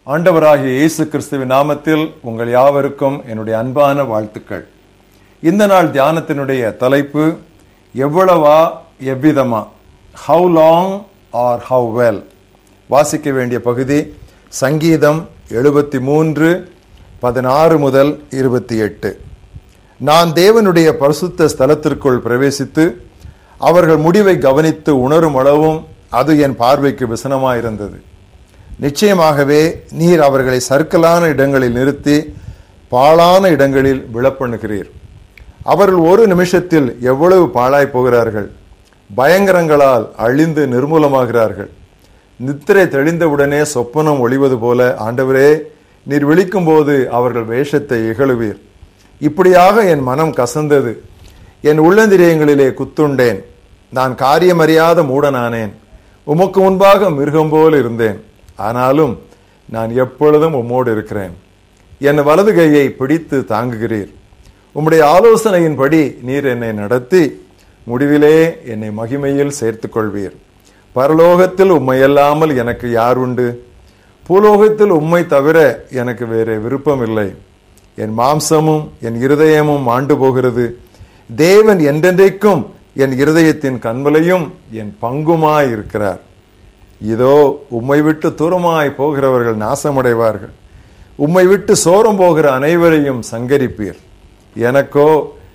ஆண்டவராகிய இயேசு கிறிஸ்துவின் நாமத்தில் உங்கள் யாவருக்கும் என்னுடைய அன்பான வாழ்த்துக்கள் இந்த நாள் தியானத்தினுடைய தலைப்பு எவ்வளவா எவ்விதமா how long or how well வாசிக்க வேண்டிய பகுதி சங்கீதம் எழுபத்தி மூன்று பதினாறு முதல் இருபத்தி எட்டு நான் தேவனுடைய பரிசுத்த ஸ்தலத்திற்குள் பிரவேசித்து அவர்கள் முடிவை கவனித்து உணரும் அளவும் அது என் பார்வைக்கு விசனமாயிருந்தது நிச்சயமாகவே நீர் அவர்களை சர்க்கலான இடங்களில் நிறுத்தி பாழான இடங்களில் விழப்பண்ணுகிறீர் அவர்கள் ஒரு நிமிஷத்தில் எவ்வளவு பாழாய் போகிறார்கள் பயங்கரங்களால் அழிந்து நிர்மூலமாகிறார்கள் நித்திரை தெளிந்தவுடனே சொப்பனம் ஒளிவது போல ஆண்டவரே நீர் விழிக்கும் போது அவர்கள் வேஷத்தை இகழுவீர் இப்படியாக என் மனம் கசந்தது என் உள்ளந்திரியங்களிலே குத்துண்டேன் நான் காரியமறியாத மூடனானேன் உமக்கு முன்பாக மிருகம் போல் இருந்தேன் ஆனாலும் நான் எப்பொழுதும் உம்மோடு இருக்கிறேன் என் வலது கையை பிடித்து தாங்குகிறீர் உம்முடைய ஆலோசனையின்படி நீர் என்னை நடத்தி முடிவிலே என்னை மகிமையில் சேர்த்துக் கொள்வீர் பரலோகத்தில் உம்மையல்லாமல் எனக்கு யார் உண்டு பூலோகத்தில் உம்மை தவிர எனக்கு வேற விருப்பம் இல்லை என் மாம்சமும் என் இருதயமும் ஆண்டு போகிறது தேவன் என்றென்றைக்கும் என் இருதயத்தின் கண்மலையும் என் பங்குமாய் இருக்கிறார் இதோ உம்மை விட்டு தூரமாய் போகிறவர்கள் நாசமடைவார்கள் உம்மை விட்டு சோரம் போகிற அனைவரையும் சங்கரிப்பீர் எனக்கோ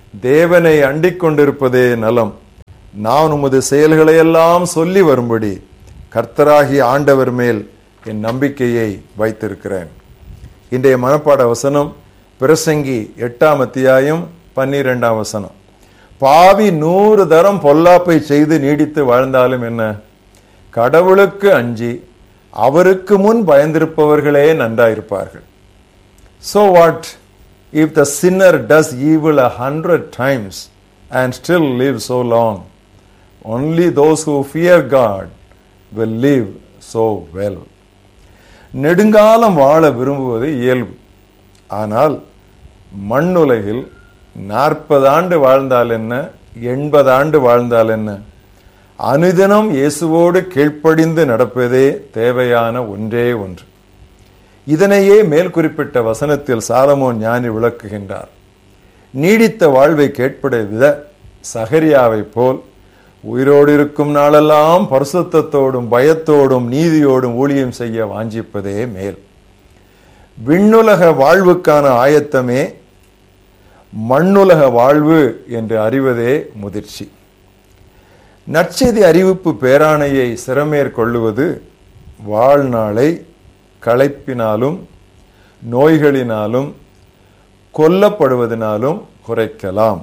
தேவனை அண்டிக் கொண்டிருப்பதே நலம் நான் உமது செயல்களையெல்லாம் சொல்லி வரும்படி கர்த்தராகிய ஆண்டவர் மேல் என் நம்பிக்கையை வைத்திருக்கிறேன் இன்றைய மனப்பாட வசனம் பிரசங்கி எட்டாம் அத்தியாயம் பன்னிரெண்டாம் வசனம் பாவி நூறு தரம் பொல்லாப்பை செய்து நீடித்து வாழ்ந்தாலும் என்ன கடவுளுக்கு அஞ்சி அவருக்கு முன் பயந்திருப்பவர்களே நன்றாயிருப்பார்கள் So what if the sinner does evil a hundred times and still live so long? Only those who fear God will live so well. நெடுங்காலம் வாழ விரும்புவது இயல்பு ஆனால் மண்ணுலகில் நாற்பது ஆண்டு வாழ்ந்தால் என்ன எண்பது ஆண்டு வாழ்ந்தால் என்ன அனுதினம் இயேசுவோடு கீழ்ப்படிந்து நடப்பதே தேவையான ஒன்றே ஒன்று இதனையே மேல் குறிப்பிட்ட வசனத்தில் சாலமோன் ஞானி விளக்குகின்றார் நீடித்த வாழ்வை கேட்பட வித சகரியாவை போல் உயிரோடு இருக்கும் நாளெல்லாம் பரிசுத்தத்தோடும் பயத்தோடும் நீதியோடும் ஊழியம் செய்ய வாஞ்சிப்பதே மேல் விண்ணுலக வாழ்வுக்கான ஆயத்தமே மண்ணுலக வாழ்வு என்று அறிவதே முதிர்ச்சி நற்செய்தி அறிவிப்பு பேராணையை சிறமேற்கொள்ளுவது வாழ்நாளை களைப்பினாலும் நோய்களினாலும் கொல்லப்படுவதனாலும் குறைக்கலாம்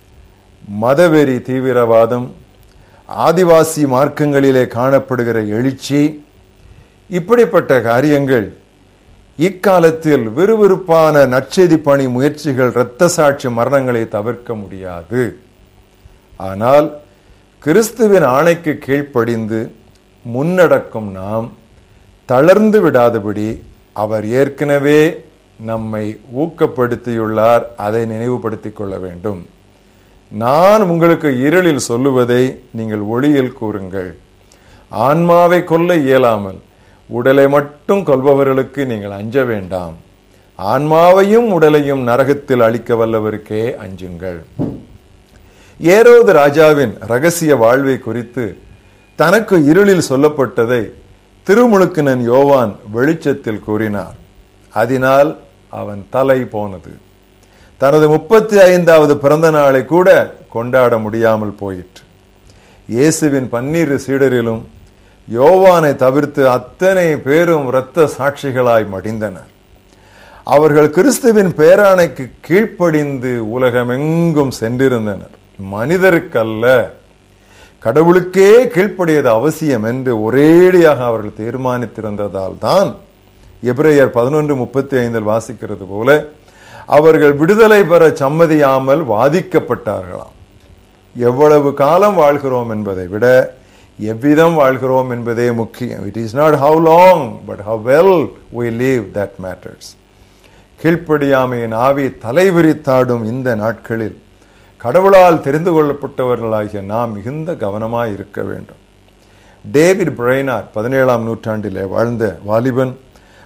மதவெறி தீவிரவாதம் ஆதிவாசி மார்க்கங்களிலே காணப்படுகிற எழுச்சி இப்படிப்பட்ட காரியங்கள் இக்காலத்தில் விறுவிறுப்பான நற்செய்தி பணி முயற்சிகள் இரத்த சாட்சி மரணங்களை தவிர்க்க முடியாது ஆனால் கிறிஸ்துவின் ஆணைக்கு கீழ்ப்படிந்து முன்னடக்கும் நாம் தளர்ந்து விடாதபடி அவர் ஏற்கனவே நம்மை ஊக்கப்படுத்தியுள்ளார் அதை நினைவுபடுத்திக் கொள்ள வேண்டும் நான் உங்களுக்கு இருளில் சொல்லுவதை நீங்கள் ஒளியில் கூறுங்கள் ஆன்மாவை கொல்ல இயலாமல் உடலை மட்டும் கொல்பவர்களுக்கு நீங்கள் அஞ்ச வேண்டாம் ஆன்மாவையும் உடலையும் நரகத்தில் அழிக்க வல்லவருக்கே அஞ்சுங்கள் ஏரோது ராஜாவின் ரகசிய வாழ்வை குறித்து தனக்கு இருளில் சொல்லப்பட்டதை திருமுழுக்கினன் யோவான் வெளிச்சத்தில் கூறினார் அதனால் அவன் தலை போனது தனது முப்பத்தி ஐந்தாவது பிறந்த நாளை கூட கொண்டாட முடியாமல் போயிற்று இயேசுவின் பன்னீர் சீடரிலும் யோவானை தவிர்த்து அத்தனை பேரும் இரத்த சாட்சிகளாய் மடிந்தனர் அவர்கள் கிறிஸ்துவின் பேராணைக்கு கீழ்ப்படிந்து உலகமெங்கும் சென்றிருந்தனர் மனிதருக்கல்ல கடவுளுக்கே கீழ்ப்படியது அவசியம் என்று ஒரேடியாக அவர்கள் தீர்மானித்திருந்ததால் தான் எபிரேயர் பதினொன்று முப்பத்தி ஐந்தில் வாசிக்கிறது போல அவர்கள் விடுதலை பெற சம்மதியாமல் வாதிக்கப்பட்டார்களாம் எவ்வளவு காலம் வாழ்கிறோம் என்பதை விட எவ்விதம் வாழ்கிறோம் என்பதே முக்கியம் it is not how long but how well we live that matters கீழ்ப்படியாமையின் ஆவி தலைவிரித்தாடும் இந்த நாட்களில் கடவுளால் தெரிந்து கொள்ளப்பட்டவர்களாகிய நாம் மிகுந்த கவனமாய் இருக்க வேண்டும் டேவிட் பிரைனார் பதினேழாம் நூற்றாண்டிலே வாழ்ந்த வாலிபன்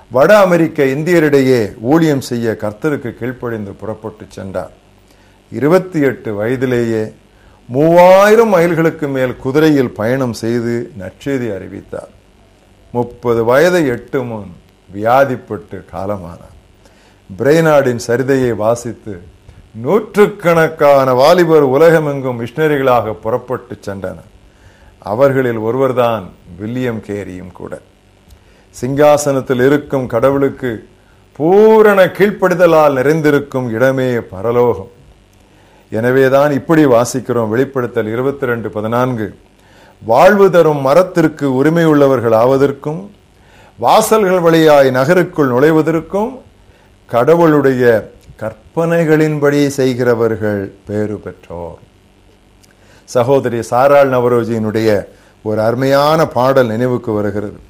வட அமெரிக்க இந்தியரிடையே ஊழியம் செய்ய கர்த்தருக்கு கீழ்ப்படிந்து புறப்பட்டு சென்றார் இருபத்தி எட்டு வயதிலேயே மூவாயிரம் மைல்களுக்கு மேல் குதிரையில் பயணம் செய்து நற்செய்தி அறிவித்தார் முப்பது வயதை எட்டு முன் வியாதிப்பட்டு காலமானார் பிரெய்னாடின் சரிதையை வாசித்து நூற்றுக்கணக்கான வாலிபர் உலகமெங்கும் மிஷனரிகளாக புறப்பட்டு சென்றனர் அவர்களில் ஒருவர்தான் வில்லியம் கேரியும் கூட சிங்காசனத்தில் இருக்கும் கடவுளுக்கு பூரண கீழ்ப்படிதலால் நிறைந்திருக்கும் இடமே பரலோகம் எனவேதான் இப்படி வாசிக்கிறோம் வெளிப்படுத்தல் இருபத்தி ரெண்டு பதினான்கு வாழ்வு தரும் மரத்திற்கு உரிமை உள்ளவர்கள் ஆவதற்கும் வாசல்கள் வழியாய் நகருக்குள் நுழைவதற்கும் கடவுளுடைய கற்பனைகளின்படி செய்கிறவர்கள் பேறு பெற்றோர் சகோதரி சாராள் நவரோஜியினுடைய ஒரு அருமையான பாடல் நினைவுக்கு வருகிறது